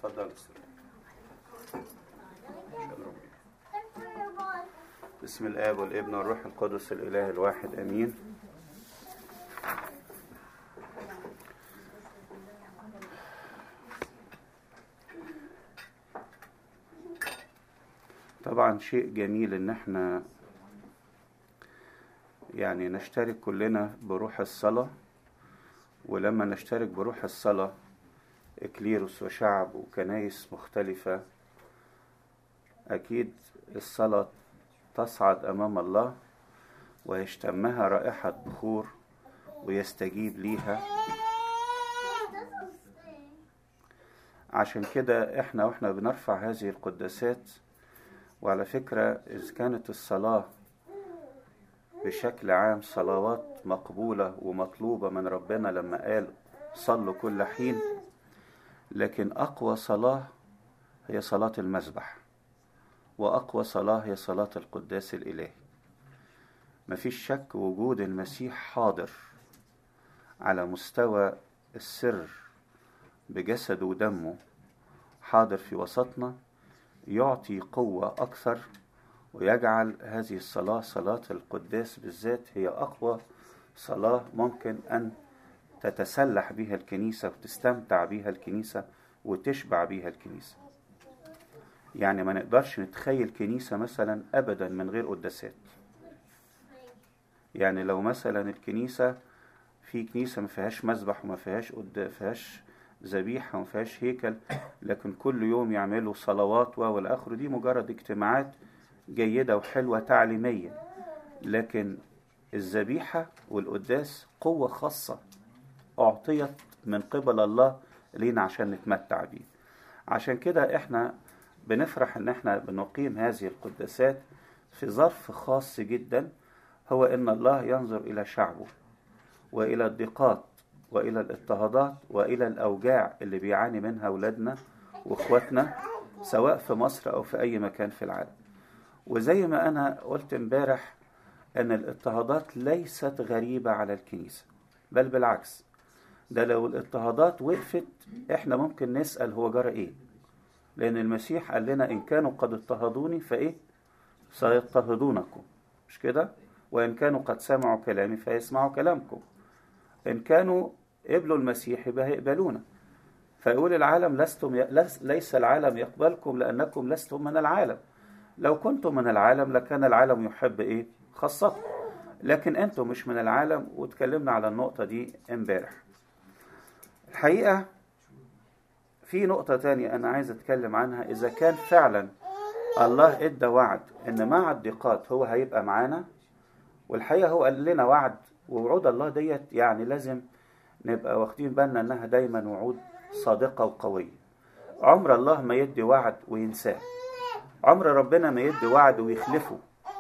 اتفضل بسم الآب والابن والروح القدس الإله الواحد أمين طبعا شيء جميل ان احنا يعني نشترك كلنا بروح الصلاة ولما نشترك بروح الصلاة إكليروس وشعب وكنايس مختلفة أكيد الصلاة تصعد أمام الله ويشتمها رائحة بخور ويستجيب ليها عشان كده احنا واحنا بنرفع هذه القداسات وعلى فكرة إذا كانت الصلاة بشكل عام صلوات مقبولة ومطلوبة من ربنا لما قال صلوا كل حين لكن أقوى صلاة هي صلاة المسبح وأقوى صلاة هي صلاة القداس الإلهي مفيش شك وجود المسيح حاضر على مستوى السر بجسده ودمه حاضر في وسطنا يعطي قوة أكثر ويجعل هذه الصلاة صلاة القداس بالذات هي أقوى صلاة ممكن أن تتسلح بها الكنيسة وتستمتع بها الكنيسة وتشبع بها الكنيسة يعني ما نقدرش نتخيل كنيسة مثلا أبدا من غير قداسات يعني لو مثلا الكنيسة في كنيسة ما فيهاش مسبح وما فيهاش قد فيهاش ذبيحة وما فيهاش هيكل لكن كل يوم يعملوا صلوات والآخر دي مجرد اجتماعات جيدة وحلوة تعليمية لكن الذبيحة والقداس قوة خاصة أعطيت من قبل الله لينا عشان نتمتع بيه عشان كده احنا بنفرح ان احنا بنقيم هذه القداسات في ظرف خاص جدا هو ان الله ينظر الى شعبه والى الضيقات والى الاضطهادات والى الاوجاع اللي بيعاني منها اولادنا واخواتنا سواء في مصر او في اي مكان في العالم وزي ما انا قلت امبارح ان الاضطهادات ليست غريبه على الكنيسه بل بالعكس ده لو الاضطهادات وقفت احنا ممكن نسال هو جرى ايه لان المسيح قال لنا ان كانوا قد اضطهدوني فايه سيضطهدونكم مش كده وان كانوا قد سمعوا كلامي فيسمعوا كلامكم ان كانوا قبلوا المسيح يبقى هيقبلونا فيقول العالم لستم ي... ليس العالم يقبلكم لانكم لستم من العالم لو كنتم من العالم لكان العالم يحب ايه خاصتكم لكن انتم مش من العالم واتكلمنا على النقطة دي امبارح الحقيقة في نقطة تانية أنا عايز أتكلم عنها إذا كان فعلا الله إدى وعد إن مع الضيقات هو هيبقى معانا والحقيقة هو قال لنا وعد ووعود الله ديت يعني لازم نبقى واخدين بالنا إنها دايما وعود صادقة وقوية عمر الله ما يدي وعد وينساه عمر ربنا ما يدي وعد ويخلفه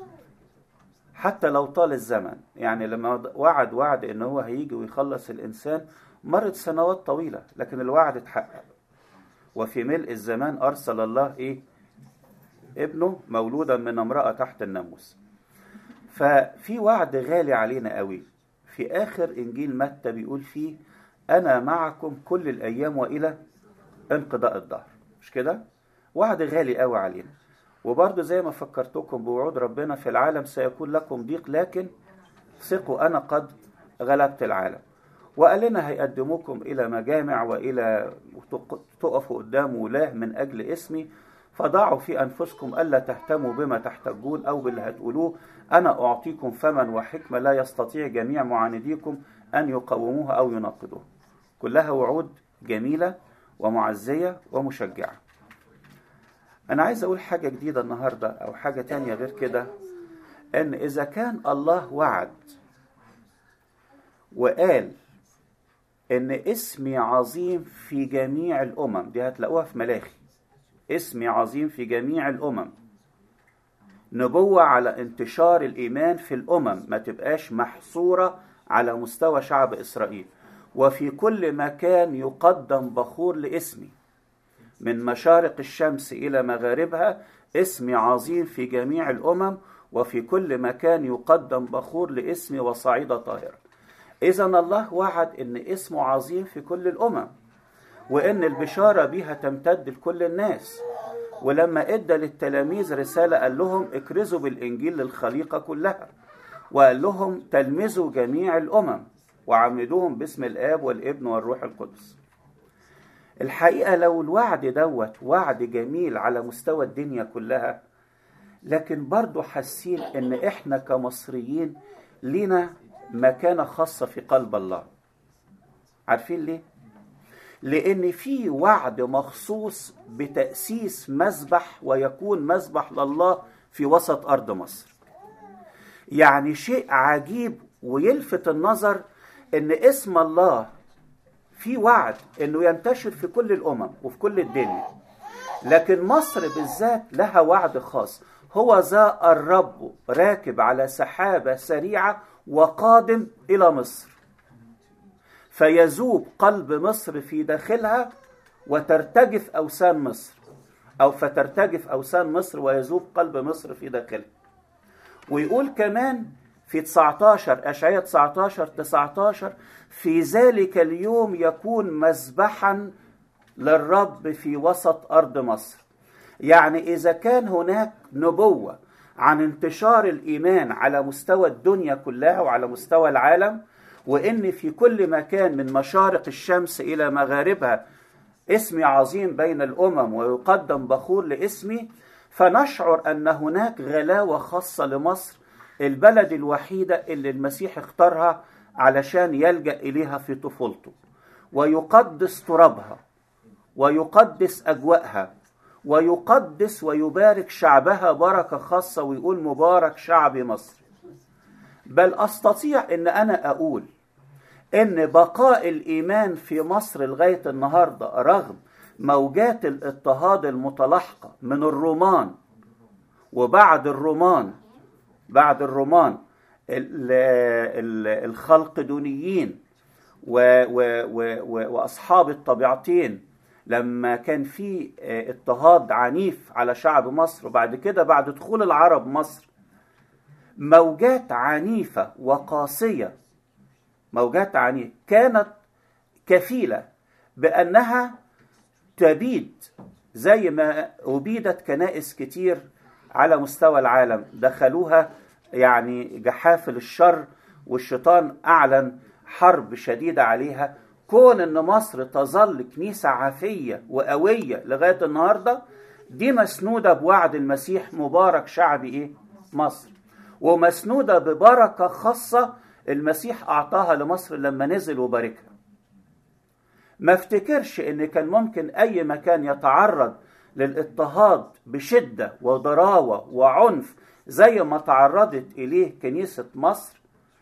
حتى لو طال الزمن يعني لما وعد وعد ان هو هيجي ويخلص الانسان مرت سنوات طويلة لكن الوعد اتحقق وفي ملء الزمان أرسل الله إيه ابنه مولودا من امرأة تحت الناموس ففي وعد غالي علينا قوي في آخر إنجيل متى بيقول فيه أنا معكم كل الأيام وإلى انقضاء الدهر مش كده وعد غالي قوي علينا وبرضه زي ما فكرتكم بوعود ربنا في العالم سيكون لكم ضيق لكن ثقوا أنا قد غلبت العالم وقال لنا هيقدموكم إلى مجامع وإلى تقفوا قدام ولاه من أجل اسمي فضعوا في أنفسكم ألا تهتموا بما تحتجون أو باللي هتقولوه أنا أعطيكم فما وحكمة لا يستطيع جميع معانديكم أن يقوموها أو يناقضوها كلها وعود جميلة ومعزية ومشجعة أنا عايز أقول حاجة جديدة النهاردة أو حاجة تانية غير كده أن إذا كان الله وعد وقال ان اسمي عظيم في جميع الامم دي هتلاقوها في ملاخي اسمي عظيم في جميع الامم نبوة على انتشار الايمان في الامم ما تبقاش محصورة على مستوى شعب اسرائيل وفي كل مكان يقدم بخور لاسمي من مشارق الشمس الى مغاربها اسمي عظيم في جميع الامم وفي كل مكان يقدم بخور لاسمي وصعيدة طاهرة إذا الله وعد إن اسمه عظيم في كل الأمم وإن البشارة بيها تمتد لكل الناس ولما ادى للتلاميذ رسالة قال لهم اكرزوا بالإنجيل للخليقة كلها وقال لهم تلمذوا جميع الأمم وعمدوهم باسم الآب والابن والروح القدس الحقيقة لو الوعد دوت وعد جميل على مستوى الدنيا كلها لكن برضو حاسين ان احنا كمصريين لنا مكانة خاصة في قلب الله عارفين ليه؟ لأن في وعد مخصوص بتأسيس مذبح ويكون مذبح لله في وسط أرض مصر يعني شيء عجيب ويلفت النظر ان اسم الله في وعد انه ينتشر في كل الامم وفي كل الدنيا لكن مصر بالذات لها وعد خاص هو ذا الرب راكب على سحابه سريعه وقادم الى مصر فيذوب قلب مصر في داخلها وترتجف اوثان مصر او فترتجف اوثان مصر ويذوب قلب مصر في داخلها ويقول كمان في 19 أشعية 19 19 في ذلك اليوم يكون مذبحا للرب في وسط أرض مصر يعني إذا كان هناك نبوة عن انتشار الإيمان على مستوى الدنيا كلها وعلى مستوى العالم وإن في كل مكان من مشارق الشمس إلى مغاربها اسمي عظيم بين الأمم ويقدم بخور لاسمي فنشعر أن هناك غلاوة خاصة لمصر البلد الوحيدة اللي المسيح اختارها علشان يلجأ إليها في طفولته ويقدس ترابها ويقدس أجواءها ويقدس ويبارك شعبها بركة خاصة ويقول مبارك شعب مصر بل أستطيع أن أنا أقول أن بقاء الإيمان في مصر لغاية النهاردة رغم موجات الاضطهاد المتلاحقة من الرومان وبعد الرومان بعد الرومان الخلقدونيين واصحاب الطبيعتين لما كان في اضطهاد عنيف على شعب مصر وبعد كده بعد دخول العرب مصر موجات عنيفه وقاسيه موجات عنيفه كانت كفيله بانها تبيد زي ما أبيدت كنائس كتير على مستوى العالم دخلوها يعني جحافل الشر والشيطان أعلن حرب شديدة عليها كون أن مصر تظل كنيسة عافية وقوية لغاية النهاردة دي مسنودة بوعد المسيح مبارك شعب إيه؟ مصر ومسنودة ببركة خاصة المسيح أعطاها لمصر لما نزل وباركها ما افتكرش ان كان ممكن اي مكان يتعرض للاضطهاد بشده وضراوه وعنف زي ما تعرضت اليه كنيسه مصر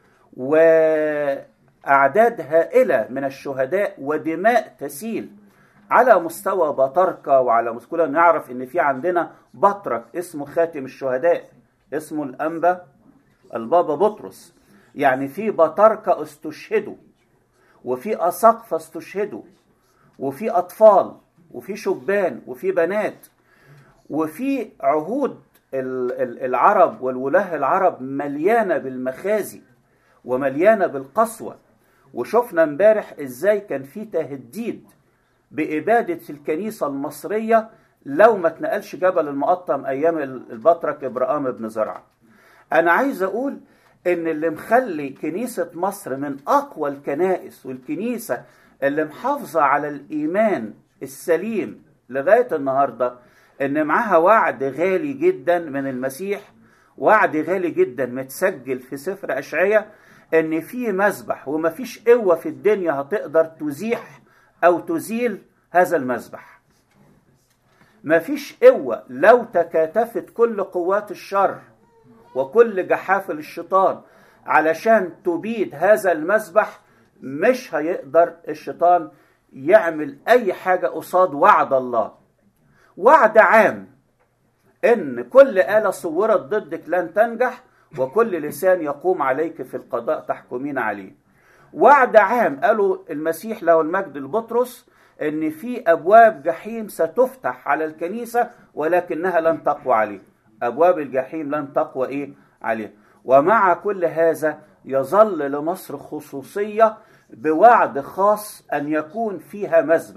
واعداد هائله من الشهداء ودماء تسيل على مستوى بطركه وعلى مستوى نعرف ان في عندنا بطرك اسمه خاتم الشهداء اسمه الانبا البابا بطرس يعني في بطركه استشهدوا وفي أساقفة استشهدوا وفي أطفال وفي شبان وفي بنات وفي عهود العرب والولاة العرب مليانة بالمخازي ومليانة بالقسوة وشفنا امبارح ازاي كان في تهديد بإبادة الكنيسة المصرية لو ما اتنقلش جبل المقطم أيام البطرك إبراهام بن زرعة أنا عايز أقول ان اللي مخلي كنيسة مصر من اقوى الكنائس والكنيسة اللي محافظة على الايمان السليم لغاية النهاردة ان معاها وعد غالي جدا من المسيح وعد غالي جدا متسجل في سفر اشعية ان في مذبح ومفيش قوة في الدنيا هتقدر تزيح او تزيل هذا المذبح مفيش قوة لو تكاتفت كل قوات الشر وكل جحافل الشيطان علشان تبيد هذا المذبح مش هيقدر الشيطان يعمل اي حاجة قصاد وعد الله وعد عام ان كل آلة صورت ضدك لن تنجح وكل لسان يقوم عليك في القضاء تحكمين عليه وعد عام قالوا المسيح له المجد لبطرس ان في ابواب جحيم ستفتح على الكنيسة ولكنها لن تقوى عليه أبواب الجحيم لن تقوى إيه عليه ومع كل هذا يظل لمصر خصوصية بوعد خاص أن يكون فيها مذبح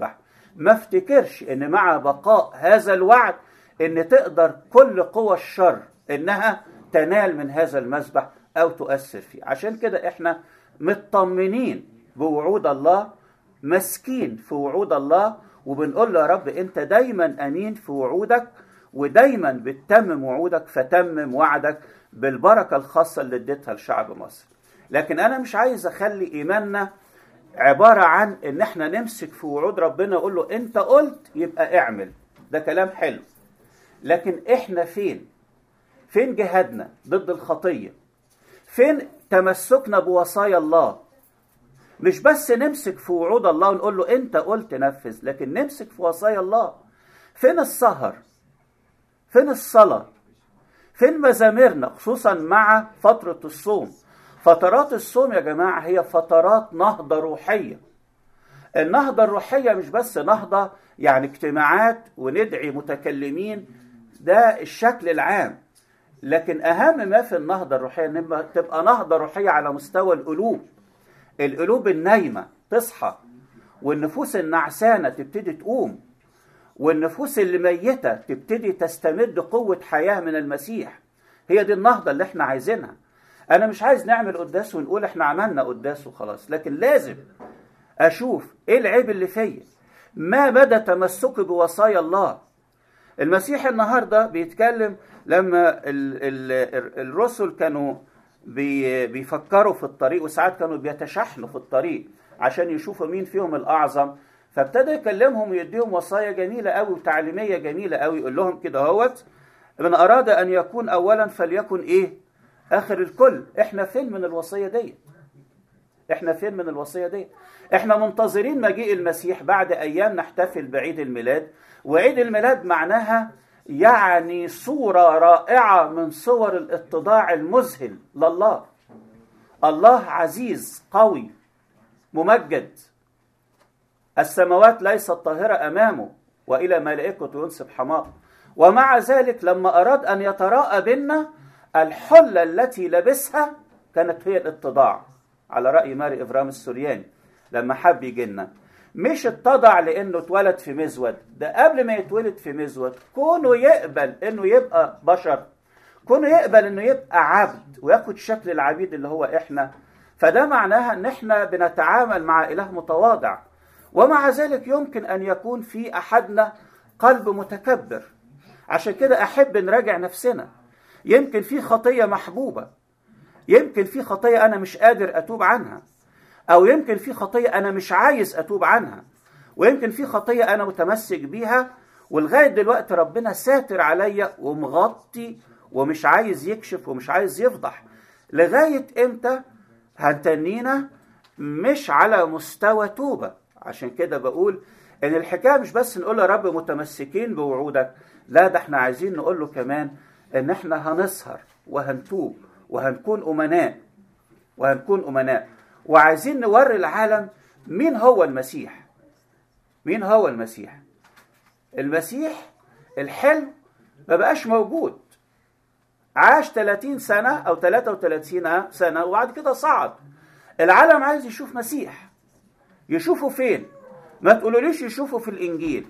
ما افتكرش ان مع بقاء هذا الوعد ان تقدر كل قوى الشر انها تنال من هذا المذبح او تؤثر فيه عشان كده احنا مطمنين بوعود الله مسكين في وعود الله وبنقول له يا رب انت دايما امين في وعودك ودايما بتتمم وعودك فتمم وعدك بالبركه الخاصه اللي اديتها لشعب مصر لكن انا مش عايز اخلي ايماننا عباره عن ان احنا نمسك في وعود ربنا نقول له انت قلت يبقى اعمل ده كلام حلو لكن احنا فين فين جهادنا ضد الخطيه فين تمسكنا بوصايا الله مش بس نمسك في وعود الله ونقول له انت قلت نفذ لكن نمسك في وصايا الله فين السهر فين الصلاة فين مزاميرنا خصوصا مع فترة الصوم فترات الصوم يا جماعة هي فترات نهضة روحية النهضة الروحية مش بس نهضة يعني اجتماعات وندعي متكلمين ده الشكل العام لكن أهم ما في النهضة الروحية إن تبقى نهضة روحية على مستوى القلوب القلوب النايمة تصحى والنفوس النعسانة تبتدي تقوم والنفوس اللي ميتة تبتدي تستمد قوة حياة من المسيح هي دي النهضة اللي احنا عايزينها أنا مش عايز نعمل قداس ونقول احنا عملنا قداس وخلاص لكن لازم أشوف إيه العيب اللي فيا ما مدى تمسكي بوصايا الله المسيح النهاردة بيتكلم لما ال ال الرسل كانوا بي بيفكروا في الطريق وساعات كانوا بيتشحنوا في الطريق عشان يشوفوا مين فيهم الأعظم فابتدى يكلمهم ويديهم وصايا جميلة قوي وتعليمية جميلة قوي يقول لهم كده هوت من أراد أن يكون أولا فليكن إيه آخر الكل إحنا فين من الوصية دي إحنا فين من الوصية دي إحنا منتظرين مجيء المسيح بعد أيام نحتفل بعيد الميلاد وعيد الميلاد معناها يعني صورة رائعة من صور الاتضاع المذهل لله الله عزيز قوي ممجد السماوات ليست طاهرة أمامه وإلى ملائكته ينسب حماق ومع ذلك لما أراد أن يتراءى بنا الحلة التي لبسها كانت هي الاتضاع على رأي ماري إبرام السورياني لما حب يجينا مش اتضع لأنه اتولد في مزود ده قبل ما يتولد في مزود كونه يقبل أنه يبقى بشر كونه يقبل أنه يبقى عبد وياخد شكل العبيد اللي هو إحنا فده معناها أن إحنا بنتعامل مع إله متواضع ومع ذلك يمكن أن يكون في أحدنا قلب متكبر عشان كده أحب نراجع نفسنا يمكن في خطية محبوبة يمكن في خطية أنا مش قادر أتوب عنها أو يمكن في خطية أنا مش عايز أتوب عنها ويمكن في خطية أنا متمسك بيها ولغاية دلوقتي ربنا ساتر عليا ومغطي ومش عايز يكشف ومش عايز يفضح لغاية إمتى هنتنينا مش على مستوى توبة عشان كده بقول ان الحكايه مش بس نقول يا رب متمسكين بوعودك لا ده احنا عايزين نقول له كمان ان احنا هنسهر وهنتوب وهنكون امناء وهنكون امناء وعايزين نوري العالم مين هو المسيح مين هو المسيح المسيح الحلو ما بقاش موجود عاش 30 سنة أو 33 سنة وبعد كده صعد العالم عايز يشوف مسيح يشوفوا فين ما تقولوليش يشوفوا في الانجيل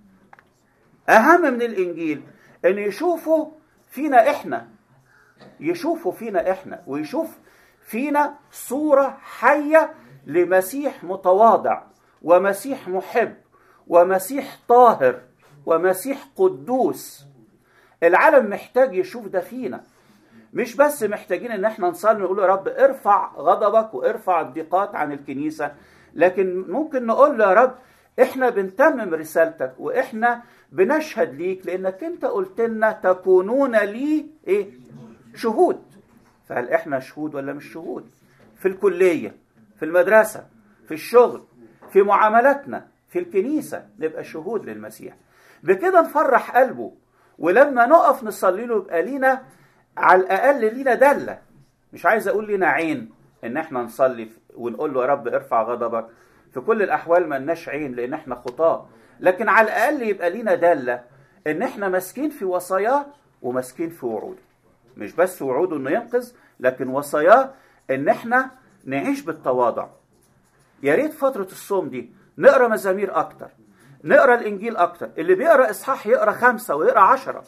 اهم من الانجيل ان يشوفوا فينا احنا يشوفوا فينا احنا ويشوف فينا صورة حية لمسيح متواضع ومسيح محب ومسيح طاهر ومسيح قدوس العالم محتاج يشوف ده فينا مش بس محتاجين ان احنا نصلي نقول يا رب ارفع غضبك وارفع الضيقات عن الكنيسه لكن ممكن نقول له يا رب احنا بنتمم رسالتك واحنا بنشهد ليك لانك انت قلت لنا تكونون لي ايه شهود فهل احنا شهود ولا مش شهود في الكليه في المدرسه في الشغل في معاملاتنا في الكنيسه نبقى شهود للمسيح بكده نفرح قلبه ولما نقف نصلي له يبقى لينا على الاقل لينا دله مش عايز اقول لينا عين ان احنا نصلي ونقول له يا رب ارفع غضبك في كل الاحوال ما لناش عين لان احنا خطاه لكن على الاقل يبقى لينا داله ان احنا ماسكين في وصاياه وماسكين في وعوده مش بس وعوده انه ينقذ لكن وصاياه ان احنا نعيش بالتواضع يا ريت فتره الصوم دي نقرا مزامير اكتر نقرا الانجيل اكتر اللي بيقرا اصحاح يقرا خمسه ويقرا عشرة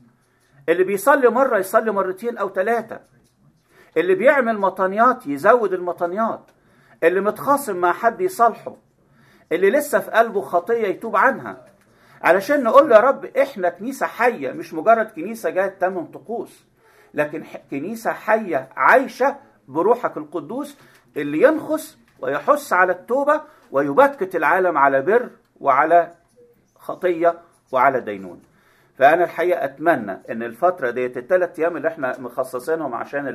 اللي بيصلي مره يصلي مرتين او ثلاثه اللي بيعمل مطانيات يزود المطانيات اللي متخاصم مع حد يصالحه اللي لسه في قلبه خطيه يتوب عنها علشان نقول له يا رب احنا كنيسه حيه مش مجرد كنيسه جايه تمم طقوس لكن كنيسه حيه عايشه بروحك القدوس اللي ينخس ويحث على التوبه ويبكت العالم على بر وعلى خطيه وعلى دينون فانا الحقيقه اتمنى ان الفتره ديت الثلاث ايام اللي احنا مخصصينهم عشان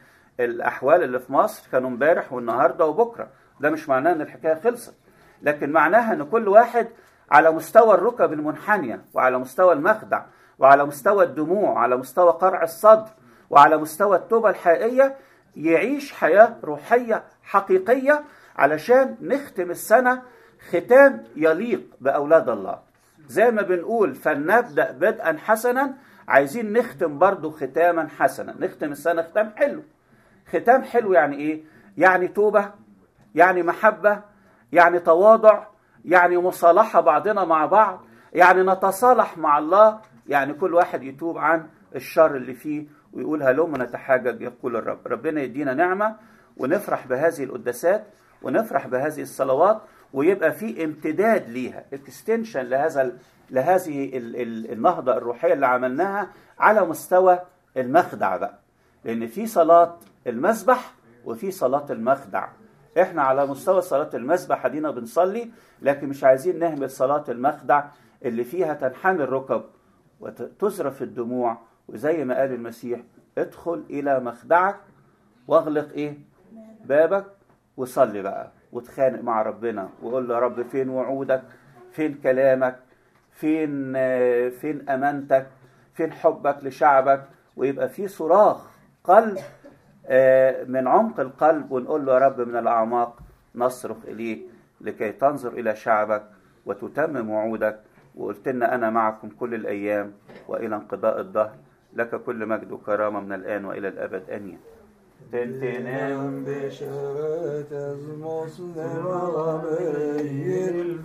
الاحوال اللي في مصر كانوا امبارح والنهارده وبكره ده مش معناه ان الحكايه خلصت لكن معناها ان كل واحد على مستوى الركب المنحنيه وعلى مستوى المخدع وعلى مستوى الدموع وعلى مستوى قرع الصدر وعلى مستوى التوبه الحقيقيه يعيش حياه روحيه حقيقيه علشان نختم السنه ختام يليق باولاد الله زي ما بنقول فلنبدا بدءا حسنا عايزين نختم برضو ختاما حسنا نختم السنه ختام حلو ختام حلو يعني ايه يعني توبه يعني محبه يعني تواضع يعني مصالحه بعضنا مع بعض يعني نتصالح مع الله يعني كل واحد يتوب عن الشر اللي فيه ويقول هلم نتحاجج يقول الرب ربنا يدينا نعمه ونفرح بهذه القداسات ونفرح بهذه الصلوات ويبقى في امتداد ليها اكستنشن لهذا لهذه النهضه الروحيه اللي عملناها على مستوى المخدع بقى لان في صلاه المسبح وفي صلاه المخدع احنا على مستوى صلاه المسبح ادينا بنصلي لكن مش عايزين نهمل صلاه المخدع اللي فيها تنحني الركب وتزرف الدموع وزي ما قال المسيح ادخل الى مخدعك واغلق ايه بابك وصلي بقى وتخانق مع ربنا وقول له يا رب فين وعودك فين كلامك فين فين امانتك فين حبك لشعبك ويبقى في صراخ قلب من عمق القلب ونقول له يا رب من الاعماق نصرخ اليك لكي تنظر الى شعبك وتتمم وعودك وقلت لنا انا معكم كل الايام والى انقضاء الدهر لك كل مجد وكرامه من الان والى الابد امين Tentinem beşeret ezmos nevara beyir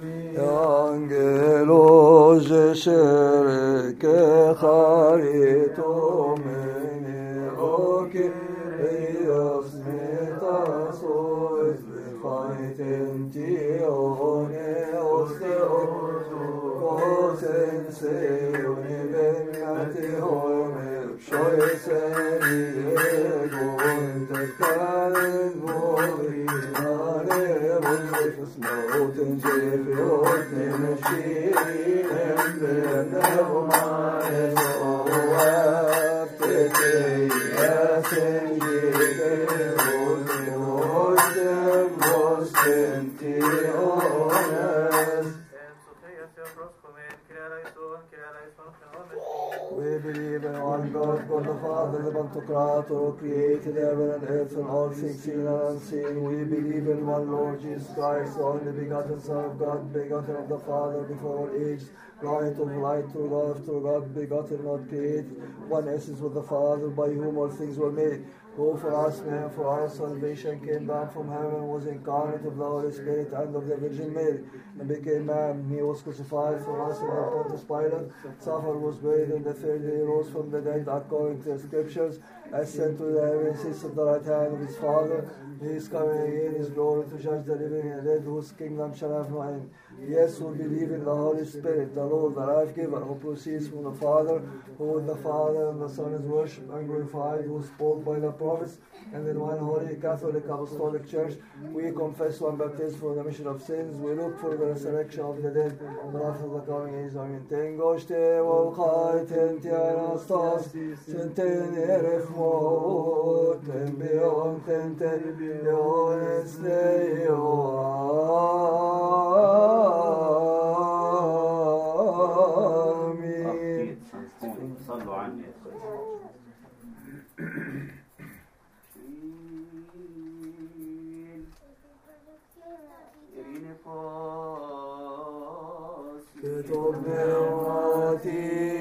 Angelo jesher ke charito meni oki Eyas metaso es befayten tione oste ordu Kosen seyoni bemyati home Şoy seni egon tefkaren mori Nare bulfus mautin cefiot Nemeşi emre nevmane Soğaf tete yasen gide Oltem bostem tiones We believe in one God, God the Father, the Pantocrator, who created heaven and earth and all things seen and unseen. We believe in one Lord Jesus Christ, the only begotten Son of God, begotten of the Father before all ages, light of light, true God, true God, begotten, not created, one essence with the Father, by whom all things were made. Who for us, man, for our salvation came down from heaven, was incarnate of the Holy Spirit and of the Virgin Mary, and became man. He was crucified for us in the Pontius Pilate, suffered, was buried, and the third day rose from the dead, according to the Scriptures, ascended to the heavens, sits at the right hand of his Father. He is coming again, his glory to judge the living and the dead, whose kingdom shall have no end. Yes, we believe in the Holy Spirit, the Lord, the life giver, who proceeds from the Father, who with the Father and the Son is worshipped and glorified, who spoke by the prophets, and in one holy Catholic Apostolic Church, we confess one baptism for the remission of sins. We look for the resurrection of the dead, and after the coming age. Amen. Tengošte volkai tenti anastas, tenten eref mo, ten bion tente biones neo. Amen. صلوا عني Que torneo a ti